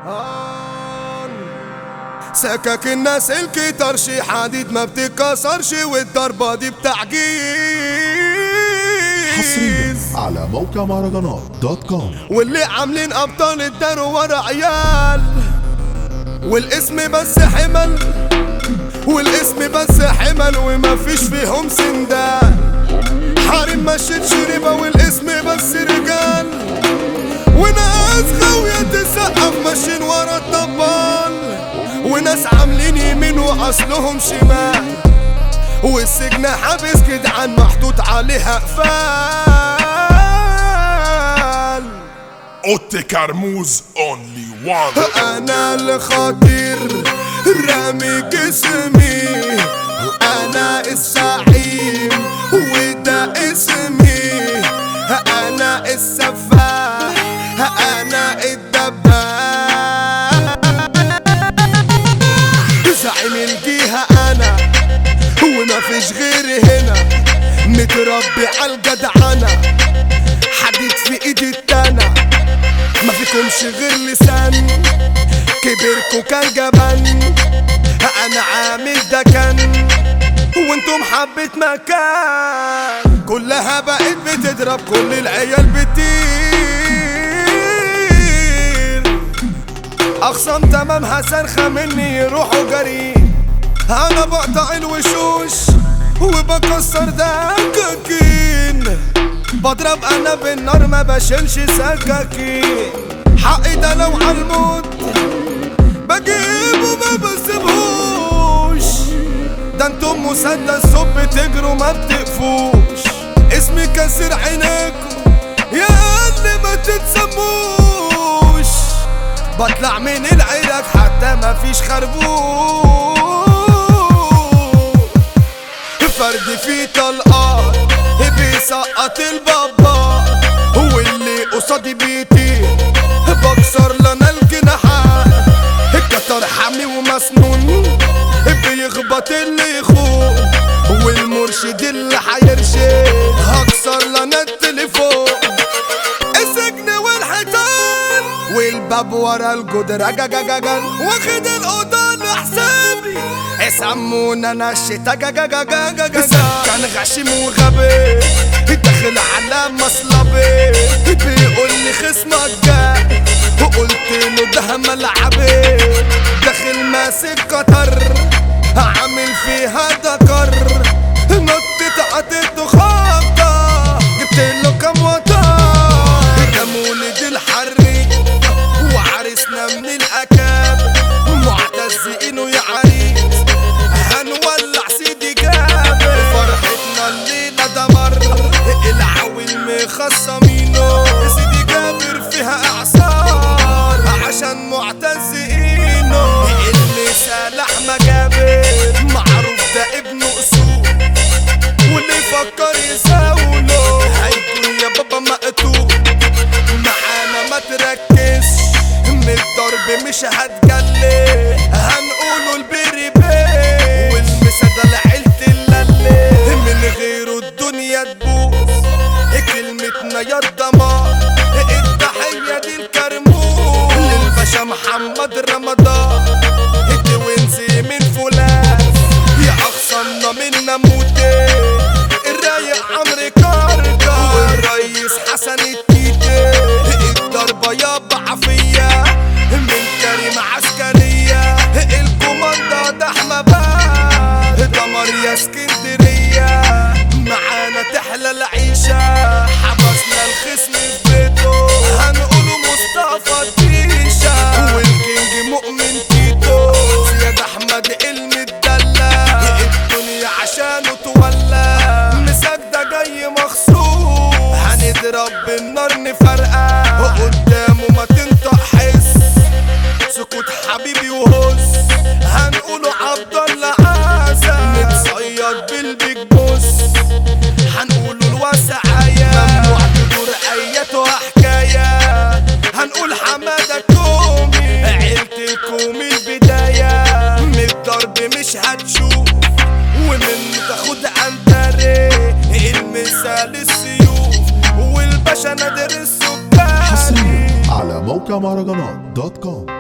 سكك الناس الكترش حديد ما بتتكسرش والضربة دي حصريا بتعجيز على موقع مهرجانات دوت كوم واللي عاملين ابطال اداروا ورا عيال والاسم بس حمل والاسم بس حمل وما فيش فيهم سندان حارم مشيت شريبة والاسم بس رجال وناس غاوية تسقف ماشيين ورا الطبال وناس عاملين يمين واصلهم شمال والسجن حابس جدعان محطوط عليها قفال اوتي كرموز اونلي وان انا الخطير رامي جسمي انا الزعيم وده اسمي انا السفاح انا الدباح زعيم الجهة انا وما فيش غيري هنا متربي على الجدعنة حديد في ايدي التانة ما فيكمش غير لسان كبركوا كان جبان انا عامل ده كان وانتم حبة مكان كلها بقت بتضرب كل العيال بتطير اخصام تمامها سرخة مني يروحوا جري انا بقطع الوشوش وبكسر دكاكين بضرب انا بالنار ما بشيلش سكاكين حقي ده لو عالموت بجيبه ما بسيبهوش ده انتم مسدس صب تجروا ما بتقفوش اسمي كسر عينيكم يا اللي ما تتسموش بطلع من العراق حتى ما فيش خربوش فرد في طلقات بيسقط البابا واللي قصادي بيطير بكسر لنا الجناحات الكتر حامي ومسنون بيخبط اللي يخون والمرشد اللي حيرشد هكسر لنا التليفون السجن والحيطان والباب ورا الجدر جاجاجاجا واخد الاوضه لحسابي يسمونا انا الشتا جاجاجاجاجا كان غشيم وغبي داخل على مصلبي بيقول لي خصمك جاي وقلت له ده ملعبي داخل ماسك قطر عامل فيها دكر نطت عطيته خبطه جبت له كام وطار ده مولد الحري وعرسنا من الاكاب معتزقينه يا عريس هنولع سيدي جابر فرحتنا الليله دمر العويل مخصمينه سيدي جابر فيها اعصار عشان معتزقينه اللي سالح مجابر معروف ده ابن اصول واللي يفكر يساوله هيكون يا بابا مقتول معانا ما تركزش من الضرب مش هتجلي هنقوله البري بيه والمسا ده لعيلة اللالي من غيره الدنيا تبوظ كلمتنا يا الدمار التحية دي الكرموز للباشا محمد رمضان التوينزي من فولاذ يا أخصمنا من نموتي الرايق عمرو كاركا والريس حسن التيتي الضربة يابا عافية من كريم عسكرية الكوماندا ده احمد دمر يا اسكندرية معانا تحلى العيشة حبسنا الخصم في بيته هنقوله مصطفى تيشا والكينج مؤمن تيتو زياد احمد المدلع الدنيا عشانه تولى مسدة جاي مخصوص هنضرب بالنار نفرقع قدامه ما تنطق حس سكوت حبيبي وهز هنقوله عبد الله عزا متصيد بالبيج بوس هنقوله الوسعية ممنوع تدور ايته حكاية هنقول حمادة كومي عيلة الكومي البداية من الضرب مش هتشوف ومنه تاخد عنتري المثال السيوف والباشا نادر السكري حصريا على موقع مهرجانات دوت كوم